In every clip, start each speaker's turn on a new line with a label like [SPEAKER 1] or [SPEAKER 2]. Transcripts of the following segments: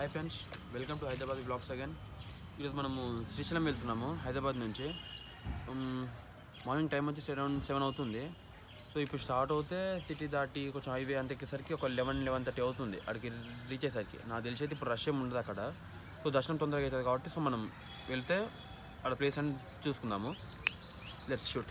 [SPEAKER 1] Hi friends welcome to Hyderabad blogs again ఈరోజు మనము శ్రీశైలం వెళ్తున్నాము హైదరాబాద్ నుంచి ఉమ్, మార్నింగ్ టైం వచ్చి అరౌండ్ సెవెన్ అవుతుంది సో ఇప్పుడు స్టార్ట్ అవుతే సిటీ దాటి కొంచెం హైవే అంత ఎక్కేసరికి ఒక లెవెన్ లెవెన్ థర్టీ అవుతుంది అక్కడికి రీచ్ అయ్యేసరికి నాకు తెలిసి అయితే ఇప్పుడు రష్ ఏమి ఉండదు అక్కడ సో దర్శనం తొందరగా అవుతుంది కాబట్టి సో మనం వెళ్తే అక్కడ ప్లేస్ అని చూసుకుందాము లెట్స్ షూట్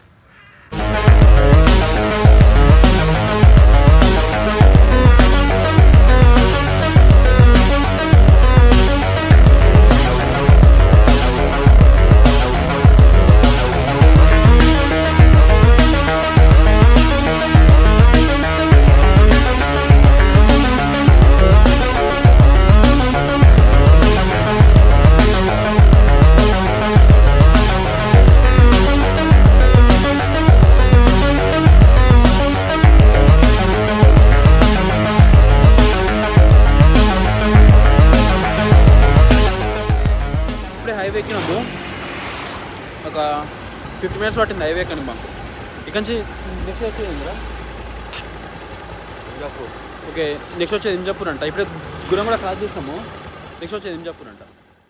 [SPEAKER 1] ఇప్పుడే హైవే ఎక్కినాము ఒక ఫిఫ్టీ మినిట్స్ పట్టింది హైవే ఎక్కని మాకు ఇక్కడ నుంచి నెక్స్ట్ వచ్చేది ఇందిరా ఇంజాపూర్ ఓకే నెక్స్ట్ వచ్చేది ఇంజాపూర్ అంట ఇప్పుడే గురం కూడా క్రాస్ చేసినాము నెక్స్ట్ వచ్చేది ఇంజాపూర్ అంట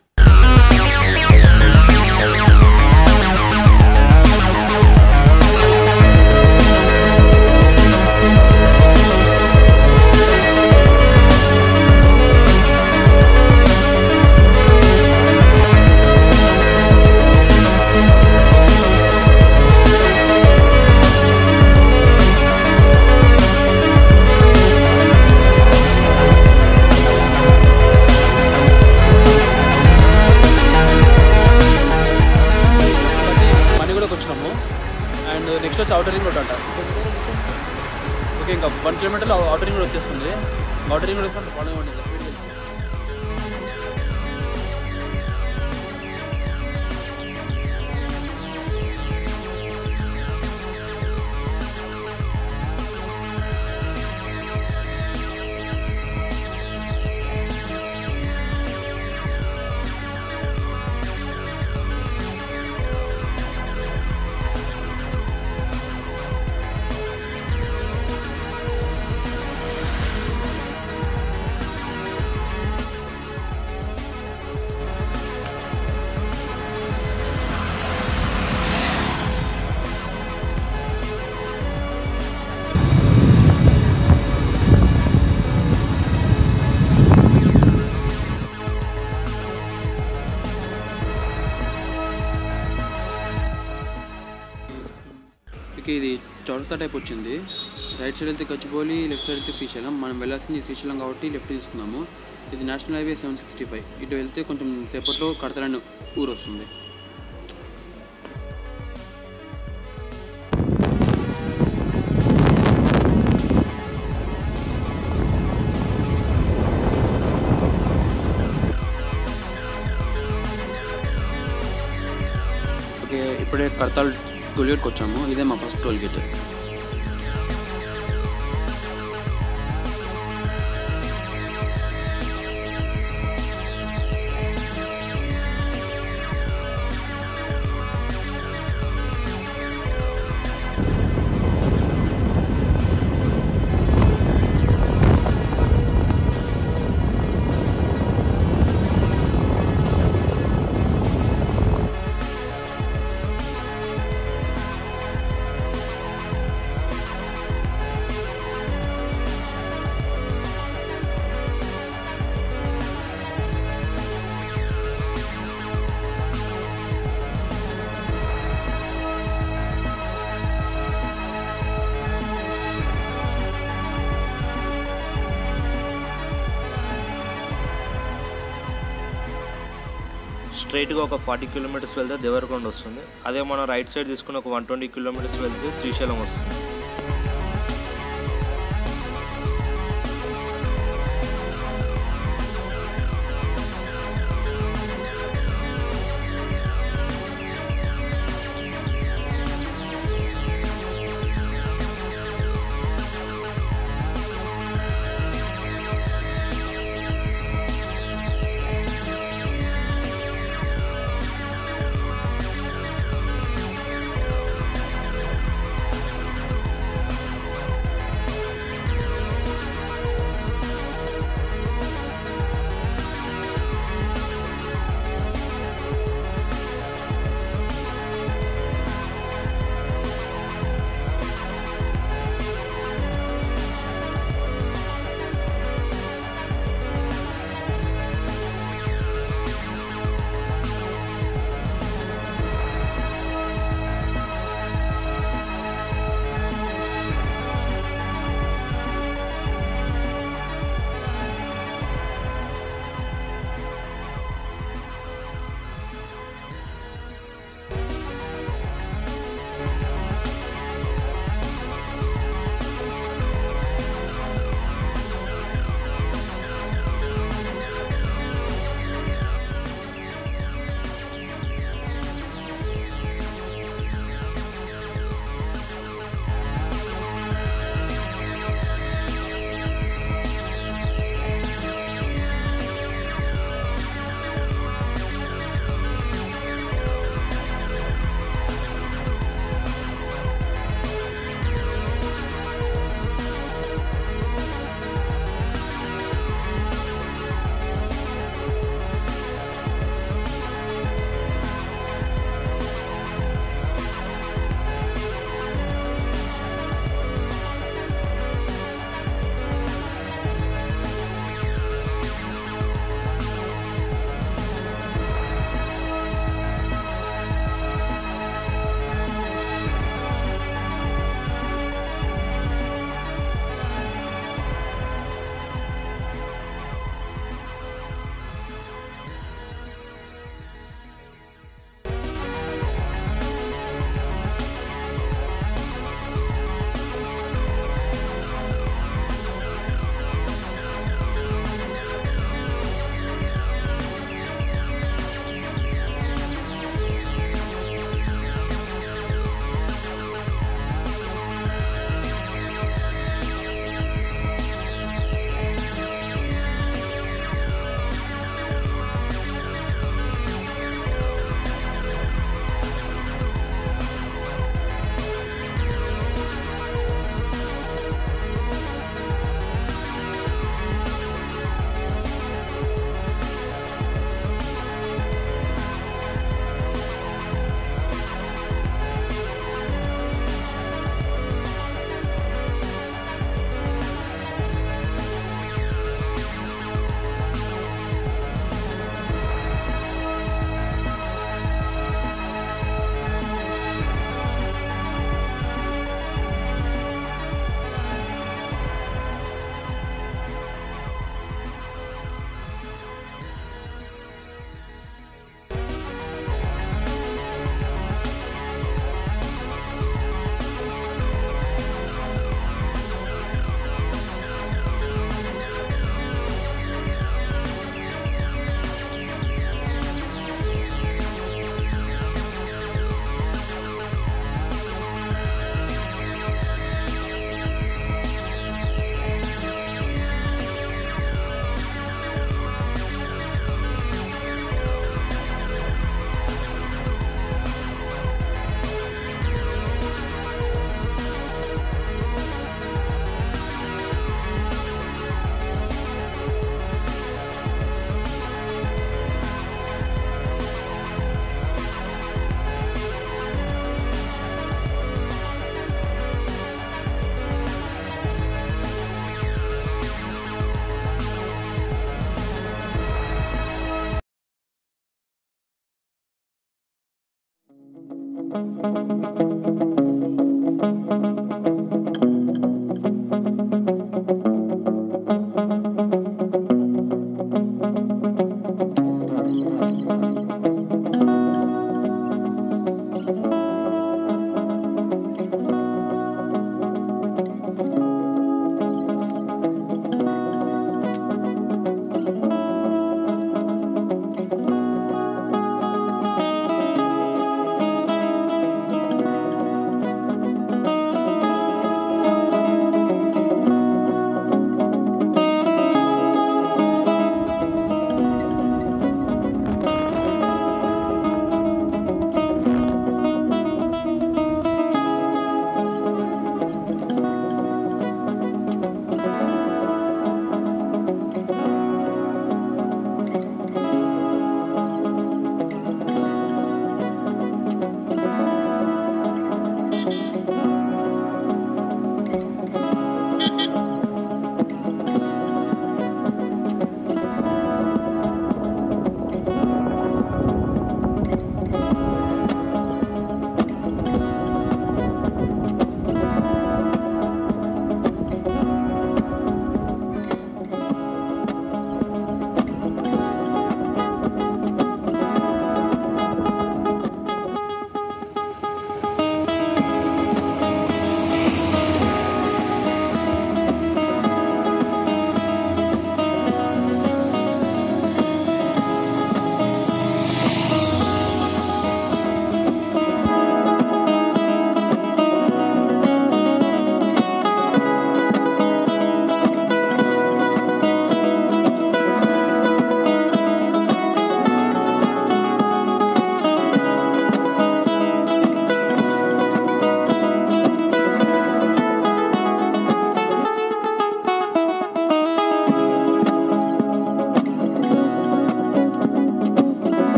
[SPEAKER 1] మనీ కూడా వచ్చినాము అండ్ నెక్స్ట్ వచ్చి అవుటర్ రింగ్ రోడ్ అంట ఓకే ఇంకా వన్ కిలోమీటర్లో అవుటర్ రింగ్ రోడ్ వచ్చేస్తుంది అవుటర్ రింగ్ రోడ్ వస్తే ఫాలో అవ్వండి స్పీడ్ ఇక ఇది చౌరస్తా టైప్ వచ్చింది రైట్ సైడ్ వెళ్తే గచ్చిబౌలి లెఫ్ట్ సైడ్ వెళ్తే శ్రీశైలం మనం వెళ్ళాల్సింది శ్రీశైలం కాబట్టి లెఫ్ట్ తీసుకున్నాము ఇది national highway seven sixty five ఇటు వెళ్తే కొంచెం సేపట్లో కడతలని ఊరు వస్తుంది ఓకే ఇప్పుడే కడతాల్ టోల్ గేట్కి వచ్చాము ఇదే మా ఫస్ట్ టోల్ గేట్
[SPEAKER 2] స్ట్రైట్గా ఒక ఫార్టీ కిలోమీటర్స్ వెళ్తే దేవరకొండ వస్తుంది అదే మనం రైట్ సైడ్ తీసుకుని ఒక వన్ ట్వంటీ కిలోమీటర్స్ వెళ్తే శ్రీశైలం వస్తుంది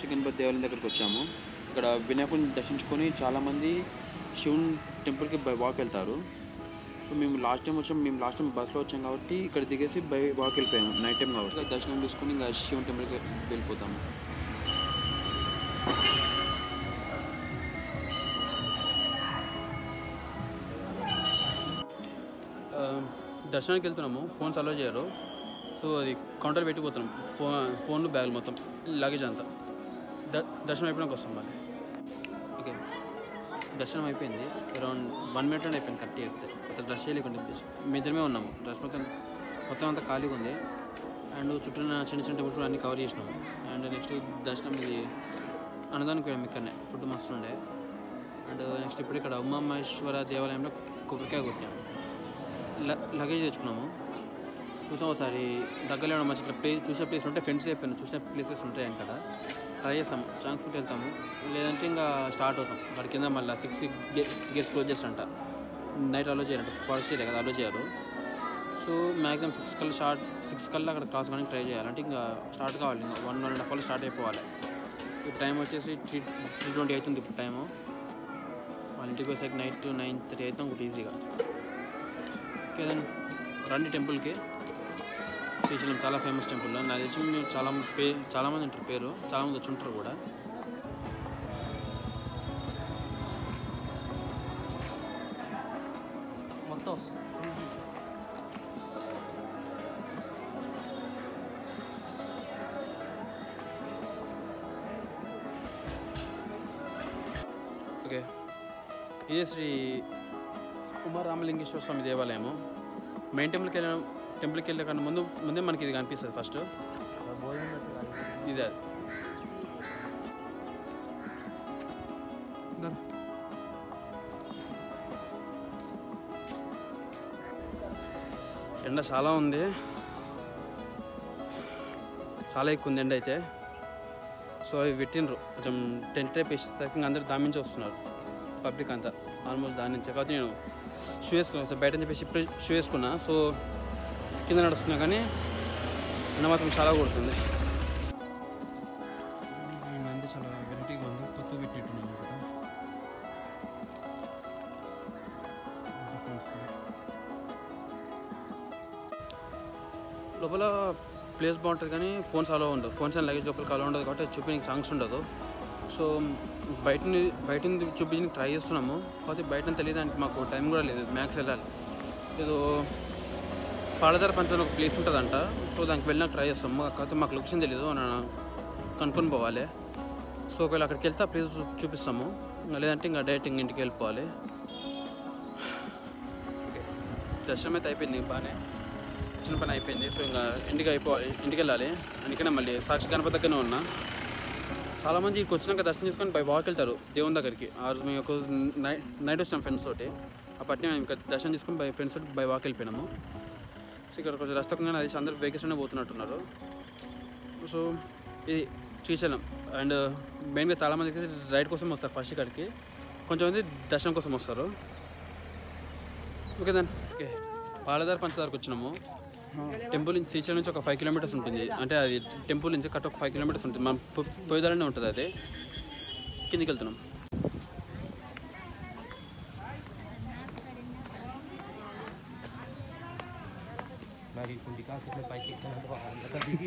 [SPEAKER 1] శ్రీ గణపతి దేవాలయం దగ్గరికి వచ్చాము ఇక్కడ వినాయకుడిని దర్శించుకొని చాలామంది శివుని టెంపుల్కి బై వాక్ వెళ్తారు సో మేము లాస్ట్ టైం వచ్చాం మేము లాస్ట్ టైం బస్లో వచ్చాం కాబట్టి ఇక్కడ దిగేసి బై వాక్ వెళ్ళిపోయాము నైట్ టైం కాబట్టి ఇక్కడ దర్శనం చేసుకుని ఇంకా శివుని టెంపుల్కి వెళ్ళిపోతాము ఆ, దర్శనానికి వెళ్తున్నాము ఫోన్స్ అలో చేయరు సో అది కౌంటర్ పెట్టిపోతున్నాం ఫోన్ ఫోన్లు బ్యాగులు మొత్తం లగేజ్ అంతా ద దర్శనం అయిపోయినాక వస్తాం మళ్ళీ ఓకే దర్శనం అయిపోయింది అరౌండ్ వన్ మినిట్ అయిపోయింది కరెక్ట్ చెప్తే అక్కడ డ్రెస్ చేయలేకుండా మీ ఇద్దరమే ఉన్నాము డ్రెస్ మొత్తం మొత్తం అంతా ఖాళీగా ఉంది అండ్ చుట్టూ ఉన్న చిన్న చిన్న టెంపుల్స్ అన్ని కవర్ చేసినాము అండ్ నెక్స్ట్ దర్శనం ఇది అన్నదానికి వెళ్ళాము ఇక్కడనే ఫుడ్ మస్తు ఉండే అండ్ నెక్స్ట్ ఇప్పుడు ఇక్కడ ఉమామహేశ్వర దేవాలయంలో కొబ్బరికాయ కొట్టాము ల- లగేజ్ తెచ్చుకున్నాము చూసాం ఒకసారి దగ్గరలో ఉన్న మంచి ఇట్లా ప్లేస్ చూసే ప్లేస్ ఉంటే ఫ్రెండ్స్ అయిపోయినా చూసే ప్లేసెస్ ఉంటాయి కదా ట్రై చేస్తాము ఛాన్స్ ఉంటే వెళ్తాము లేదంటే ఇంకా స్టార్ట్ అవుతాం వాడి కింద మళ్ళీ సిక్స్ గేట్స్ క్లోజ్ చేస్తారంట నైట్ అలో చేయాలంట ఫారెస్ట్ ఏరియా కదా అలో చేయరు సో మ్యాక్సిమం సిక్స్ కల్లా స్టార్ట్ సిక్స్ కల్లా అక్కడ క్రాస్ కానీ ట్రై చేయాలి అంటే ఇంకా స్టార్ట్ కావాలి ఇంకా వన్ వన్ అండ్ హాఫ్ అవర్లో స్టార్ట్ అయిపోవాలి ఇప్పుడు టైం వచ్చేసి త్రీ త్రీ ట్వంటీ అవుతుంది ఇప్పుడు టైము వాళ్ళ ఇంటికి వచ్చేసరికి నైట్ నైన్ థర్టీ అవుతాం ఒకటి ఈజీగా ఓకే దెన్ రండి టెంపుల్కి శ్రీశైలం చాలా ఫేమస్ టెంపుల్ నాకు తెలిసి మీరు చాలా పే చాలామంది ఉంటారు పేరు చాలామంది వచ్చి ఉంటారు కూడా
[SPEAKER 2] మొత్తం వస్తుంది
[SPEAKER 1] ఓకే ఇదే శ్రీ కుమార రామలింగేశ్వర స్వామి దేవాలయము మెయిన్ టెంపుల్కి వెళ్ళిన టెంపుల్కి వెళ్ళే కన్నా ముందు ముందే మనకి ఇది కనిపిస్తుంది ఫస్ట్ ఇదే అది. దా. ఎండ చాలా ఉంది చాలా ఎక్కువ ఉంది ఎండ అయితే సో అవి పెట్టినరు కొంచెం టెంట్ టైప్ వేసేసరికి ఇంకా అందరూ దాని నుంచి వస్తున్నారు పబ్లిక్ అంతా ఆల్మోస్ట్ దాని నుంచి కాబట్టి నేను షూ వేసుకున్నాను సో బయట అని చెప్పేసి ఇప్పుడే షూ వేసుకున్నా సో కింద నడుస్తున్నా కానీ ఎండ మాత్రం చాలా కొడుతుంది మంది చాలా వెరైటీగా ఉంది కొత్త పెట్టిట్టున్నాం ఇక్కడ లోపల ప్లేస్ బాగుంటుంది కానీ ఫోన్స్ అలా ఉండదు ఫోన్స్ అండ్ లగేజ్ లోపలికి అలా ఉండదు కాబట్టి చూపించడానికి ఛాన్స్ ఉండదు సో బయట బయట చూపించడానికి ట్రై చేస్తున్నాము కాకపోతే బయట తెలియడానికి మాకు టైం కూడా లేదు మ్యాక్స్ వెళ్ళాలి ఏదో పాలధార పంచదార ఒక ప్లేస్ ఉంటుందంట సో దానికి వెళ్ళినాక ట్రై చేస్తాం మా- కాకపోతే మాకు లొకేషన్ తెలియదు నా కనుక్కొని పోవాలి సో ఒకవేళ అక్కడికి వెళ్తే ఆ ప్లేస్ చూ- చూపిస్తాము లేదంటే ఇంకా డైరెక్ట్ ఇంక ఇంటికి వెళ్ళిపోవాలి ఓకే దర్శనం అయితే అయిపోయింది బాగానే చిన్న పని అయిపోయింది సో ఇంకా ఇంటికి అయిపో ఇంటికి వెళ్ళాలి అందుకనే మళ్ళీ సాక్షి గణపతి దగ్గరనే ఉన్నా చాలామంది ఇక్కడికి వచ్చినాక దర్శనం చేసుకొని బై వాక్ వెళ్తారు దేవుని దగ్గరికి ఆ రోజు మేము ఒక రోజు నైట్ నైట్ వచ్చినాం ఫ్రెండ్స్ తోటి అప్పటి మేము ఇంకా దర్శనం చేసుకొని బై ఫ్రెండ్స్ తోటి బై వాక్ వెళ్ళిపోయినాము సో ఇక్కడ కొంచెం రస్తకంగా అది అందరూ వెకేషన్లో పోతున్నట్టున్నారు సో ఇది శ్రీశైలం అండ్ మెయిన్గా చాలామంది అయితే రైడ్ కోసం వస్తారు ఫస్ట్ ఇక్కడికి కొంచెం మంది దర్శనం కోసం వస్తారు ఓకే దాన్ ఓకే పాలదార్ పంచదారకు వచ్చినాము టెంపుల్ నుంచి శ్రీశైలం నుంచి ఒక ఫైవ్ కిలోమీటర్స్ ఉంటుంది అంటే అది టెంపుల్ నుంచి కట్ ఒక ఫైవ్ కిలోమీటర్స్ ఉంటుంది మనం పో- పోయేదారనే ఉంటుంది అది కిందికి వెళ్తున్నాం
[SPEAKER 2] మరి కుండి కాకుండా పైకి ఎక్కిన దిగి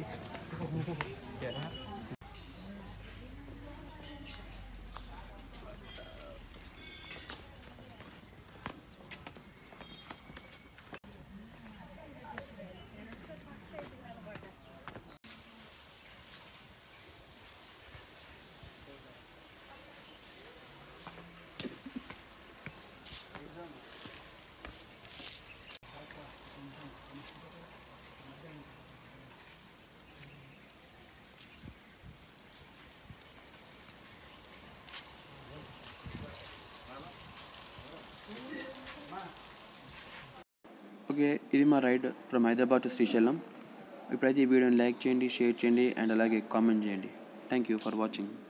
[SPEAKER 1] ఓకే ఇది మా ride from Hyderabad to Srisailam ఇప్పుడైతే ఈ వీడియోని లైక్ చేయండి షేర్ చేయండి అండ్ అలాగే కామెంట్ చేయండి థ్యాంక్ యూ ఫర్ వాచింగ్